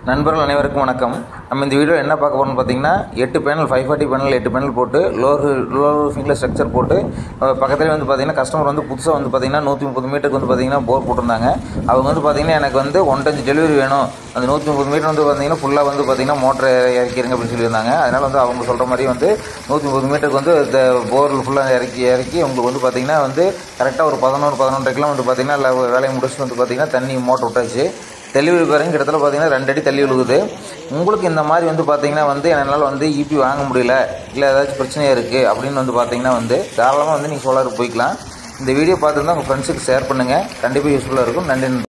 நண்பர்கள் அனைவருக்கும் வணக்கம் நம்ம இந்த வீடியோ என்ன பார்க்க போகிறோம்னு பார்த்தீங்கன்னா எட்டு பேனல் ஃபைவ் ஃபார்ட்டி பேனல் எட்டு பேனல் போட்டு லோர் லோர் ரூஃபிங்கில் ஸ்ட்ரக்சர் போட்டு அஹ் பக்கத்துலேயே வந்து பார்த்தீங்கன்னா கஸ்டமர் வந்து புதுசாக வந்து பார்த்தீங்கன்னா நூற்றி முப்பது மீட்டருக்கு வந்து பார்த்தீங்கன்னா போர் போட்டிருந்தாங்க அவங்க வந்து பார்த்தீங்கன்னா எனக்கு வந்து ஒன் டஞ்சு டெலிவரி வேணும் அந்த நூற்றி முப்பது மீட்டர் வந்து பார்த்தீங்கன்னா ஃபுல்லாக வந்து பார்த்தீங்கன்னா மோட்டர் இறக்கிருங்க அப்படின்னு சொல்லியிருந்தாங்க அதனால் வந்து அவங்க சொல்கிற மாதிரி வந்து நூற்றி முப்பது மீட்டருக்கு வந்து இந்த போரில் ஃபுல்லாக இறக்கி இறக்கி உங்களுக்கு வந்து பார்த்தீங்கன்னா வந்து கரெக்டாக ஒரு பதினோரு பதினொன்றரைக்கெலாம் வந்து பார்த்தீங்கன்னா எல்லா வேலையை முடிச்சுட்டு வந்து பார்த்தீங்கன்னா தண்ணி மோட்டர் விட்டாச்சு டெலிவரி பாருங்க கிட்டத்தட்ட பார்த்தீங்கன்னா ரெண்டு அடி தள்ளி விழுகுது உங்களுக்கு இந்த மாதிரி வந்து பார்த்தீங்கன்னா வந்து என்னால் வந்து இபி வாங்க முடியல இல்லை ஏதாச்சும் பிரச்சனையாக இருக்குது அப்படின்னு வந்து பார்த்தீங்கன்னா வந்து தாராளமாக வந்து நீங்கள் சோலாருக்கு போய்க்கலாம் இந்த வீடியோ பார்த்துருந்தா உங்கள் ஃப்ரெண்ட்ஸுக்கு ஷேர் பண்ணுங்கள் கண்டிப்பாக யூஸ்ஃபுல்லாக இருக்கும் நன்றி